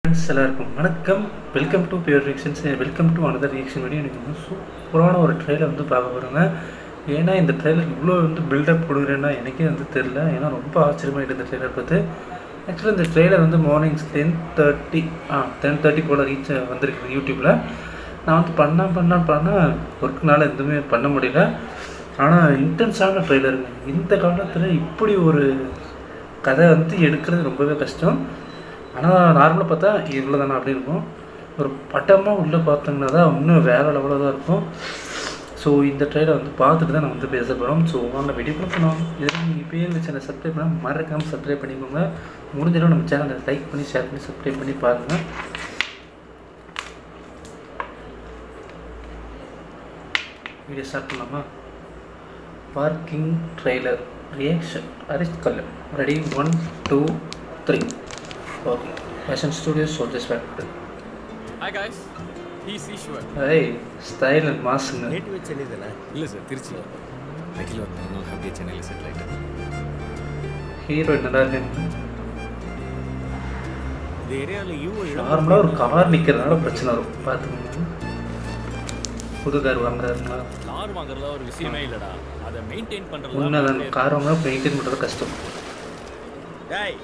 Friends எல்லாருக்கும் வணக்கம் welcome to pure reactions welcome to another reaction video எனக்கு வந்து சூப்பரான ஒரு ட்ரெயிலர் வந்து பார்க்க போகிறேங்க ஏன்னா இந்த ட்ரெய்லர் இவ்வளோ வந்து பில்டப் கொடுக்குறேன்னா எனக்கே வந்து தெரில ஏன்னா ரொம்ப ஆச்சரியமாயிட்டு இந்த ட்ரெய்லர் பார்த்து ஆக்சுவலாக இந்த ட்ரெய்லர் வந்து மார்னிங் டென் தேர்ட்டி ஆ டென் தேர்ட்டி போல் ரீச் வந்திருக்கு யூடியூப்பில் நான் வந்து பண்ண பண்ண பண்ண ஒர்க்குனால எதுவுமே பண்ண முடியல ஆனால் இன்டென்ஸான ட்ரெய்லருங்க இந்த காலத்தில் இப்படி ஒரு கதை வந்து எடுக்கிறது ரொம்பவே கஷ்டம் ஆனால் நார்மலாக பார்த்தா இவ்வளோ தானே அப்படி இருக்கும் ஒரு பட்டமாக உள்ளே பார்த்தோம்னா தான் இன்னும் வேறு லெவலில் தான் இருக்கும் ஸோ இந்த ட்ரெயிலை வந்து பார்த்துட்டு தான் நான் வந்து பேச போகிறோம் ஸோ வாங்க வீடியோ பண்ணோம் இதில் நீங்கள் இப்போயே இந்த சேனல் சப்ஸ்கிரைப் பண்ணால் மறக்காமல் சப்ஸ்கிரைப் பண்ணிக்கோங்க முடிஞ்சிடும் நம்ம சேனலை லைக் பண்ணி ஷேர் பண்ணி சப்ஸ்கிரைப் பண்ணி பாருங்கள் வீடியோ ஸ்டார்ட் பண்ணலாமா பார்க்கிங் ட்ரெய்லர் ரியாக்ஷன் அரிஸ்ட் கல்லர் ready one two three okay fashion studio soldiers factory Hi guys, he's Ishwar. ஏய் ஸ்டைல் அண்ட் மாசுங்க நேட்டிவ் சென்னை தானே இல்லை சார் திருச்சி அகில் ஒரு நாள் அப்படியே சென்னையில் செட்டில் ஆகிட்டேன் ஹீரோ நல்லா இருக்கு இந்த ஏரியாவில் யூ நார்மலாக ஒரு கார் நிற்கிறதுனால பிரச்சனை வரும் பார்த்துக்கோங்க புது கார் வாங்குறாருங்களா கார் வாங்குறதா ஒரு விஷயமே இல்லைடா அதை மெயின்டைன் பண்ணுறது உண்மைதான் கார் வாங்கினா மெயின்டைன் பண்ணுறது கஷ்டம் டேய்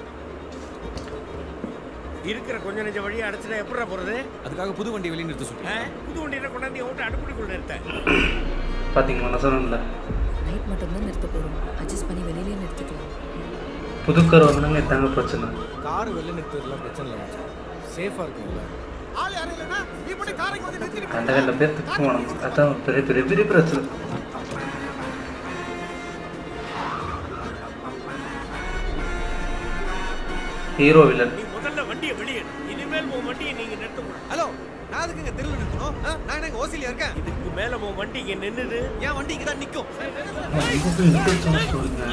இருக்கிற கொஞ்ச நெஞ்ச வழியை அடைச்சிட்டா எப்படா போகிறது அதுக்காக புது வண்டி வெளியே நிறுத்த சொல்லி புது வண்டியில் கொண்டாந்து ஓட்டு அடுப்படிக்குள்ள நிறுத்தேன் பார்த்தீங்களா நான் சொன்னேன்ல நைட் மட்டும்தான் நிறுத்த போகிறோம் அட்ஜஸ்ட் பண்ணி வெளியிலேயே நிறுத்திக்கலாம் புது கார் வாங்கினாங்க எத்தாங்க பிரச்சனை கார் வெளில நிறுத்துறதுலாம் பிரச்சனை இல்லை மச்சான் சேஃபாக இருக்கும்ல கண்டகண்ட பேர் திட்டு போனாங்க அதான் பெரிய பெரிய பெரிய பிரச்சனை ஹீரோ வில்லன் நீ முதல்ல வண்டியை வெளியே இனிமேல் உன் வண்டியை நீங்கள் நிறுத்தக்கூடாது ஹலோ நான் அதுக்கு இங்கே தெருவில் நிறுத்தணும் ஆ, நான் என்ன ஓசிலியா இருக்கேன் இதுக்கு மேலே உன் வண்டி இங்கே நின்றுது என் வண்டி இங்கே தான் நிற்கும் ரொம்ப இன்டென்ஷனாக சொல்லுங்க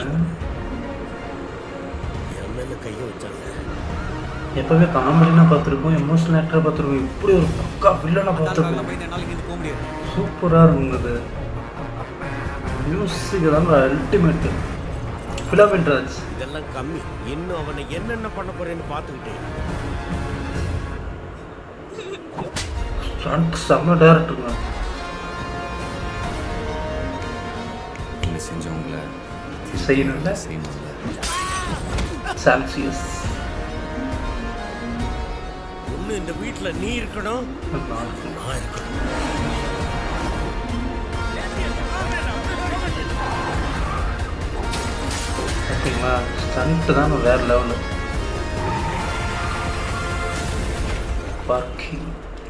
என் மேலே கையை வச்சாங்க எப்பவுமே காமெடினா பார்த்துருக்கோம் எமோஷனல் ஆக்டராக பார்த்துருக்கோம் இப்படி ஒரு பக்கா வில்லனை பார்த்துருக்கோம் போய் நாளைக்கு இங்கே போக முடியாது சூப்பராக இருக்குங்க அது மியூசிக் தான் அல்டிமேட்டு ஃபிலமெண்ட் ராஜ் இதெல்லாம் கம்மி இன்னும் அவனை என்னென்ன பண்ண போறேன்னு பார்த்துக்கிட்டேன் ஃப்ரண்ட் செம்ம டேரக்டருங்க இல்லை செஞ்சவங்கள செய்யணும்ல செய்யணும்ல சாம்சியஸ் ஒன்று இந்த வீட்டில் நீ இருக்கணும் நான் இருக்கணும் ஓகேங்களா ஸ்டண்ட்டு தான் வேறு லெவலு பார்க்கிங்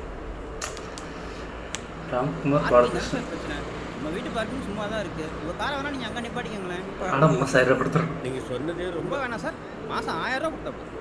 ராம்குமார் பாலகிருஷ்ணன் பிரச்சனை நம்ம வீட்டு பார்க்கிங் சும்மா தான் இருக்கு உங்க காரை வேணா நீங்க அங்க நிப்பாட்டிக்கங்களேன் ஆனால் மசாயிரப்படுத்துறோம் நீங்கள் சொன்னதே ரொம்ப ரொம்ப வேணாம் சார் மாசம் ஆயிரம் ரூபாய் கொடுத்தா போதும்.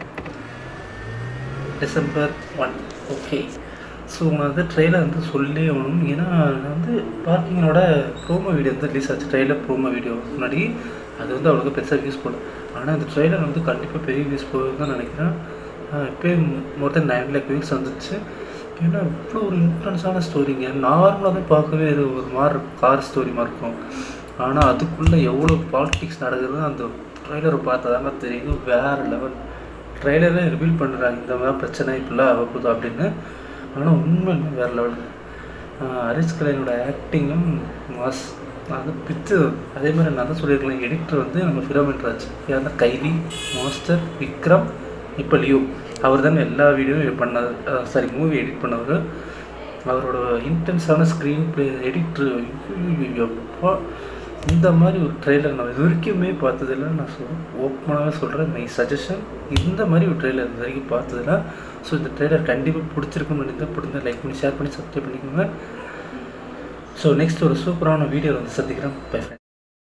டிசம்பர் ஒன் ஓகே ஸோ நான் வந்து ட்ரெயிலர் வந்து சொல்லி ஆகணும் ஏன்னா நான் வந்து பார்க்கிங்கோட ப்ரோமோ வீடியோ வந்து ரிலீஸ் ஆச்சு ட்ரெயிலர் ப்ரோமோ வீடியோ முன்னாடி அது வந்து அவ்வளோக்கு பெருசாக யூஸ் போகல ஆனால் இந்த ட்ரெய்லர் வந்து கண்டிப்பாக பெரிய யூஸ் போகுதுன்னு தான் நினைக்கிறேன் இப்போயே more than nine lakh views வந்துச்சு ஏன்னா இவ்வளோ ஒரு இன்ஃப்ளூன்ஸான ஸ்டோரிங்க நார்மலாகவே பார்க்கவே இது ஒரு மாதிரி இருக்கும் கார் ஸ்டோரி மாதிரி இருக்கும் ஆனால் அதுக்குள்ளே எவ்வளோ பாலிடிக்ஸ் நடக்குதுன்னு அந்த ட்ரெய்லரை பார்த்தா தாங்க தெரியும் வேறு லெவல் ட்ரெய்லரே ரிவீல் பண்ணுறாங்க இந்த மாதிரி பிரச்சனை இப்படிலாம் ஆகப்போகுது அப்படின்னு ஆனால் உண்மையுமே வேறு லெவல் ஹரிஷ் கலையனோட ஆக்டிங்கும் மாஸ் அது பித்து அதே மாதிரி நான் தான் சொல்லியிருக்கலாம் எடிட்டர் வந்து நம்ம ஃபிலோமெண்ட் ராஜ் யாருன்னா கைதி மாஸ்டர் விக்ரம் இப்போ லியோ அவர் தானே எல்லா வீடியோவும் பண்ணார் சாரி மூவி எடிட் பண்ணவர் அவரோட இன்டென்ஸான ஸ்க்ரீன் ப்ளே எடிட்ரு எப்போ இந்த மாதிரி ஒரு ட்ரெய்லர் நான் இது வரைக்குமே பார்த்ததில்ல நான் சொல்கிறேன் ஓப்பனாகவே சொல்கிறேன் மை சஜஷன் இந்த மாதிரி ஒரு ட்ரெய்லர் இது வரைக்கும் பார்த்ததில்ல ஸோ இந்த ட்ரெய்லர் கண்டிப்பாக பிடிச்சிருக்குன்னு நினைக்கிறேன் பிடிச்சா லைக் பண்ணி ஷேர் பண்ணி சப்ஸ்கிரைப் பண்ணிக்கோங்க ஸோ நெக்ஸ்ட் ஒரு சூப்பரான வீடியோ வந்து சந்திக்கிறேன் பை ஃப்ரெண்ட்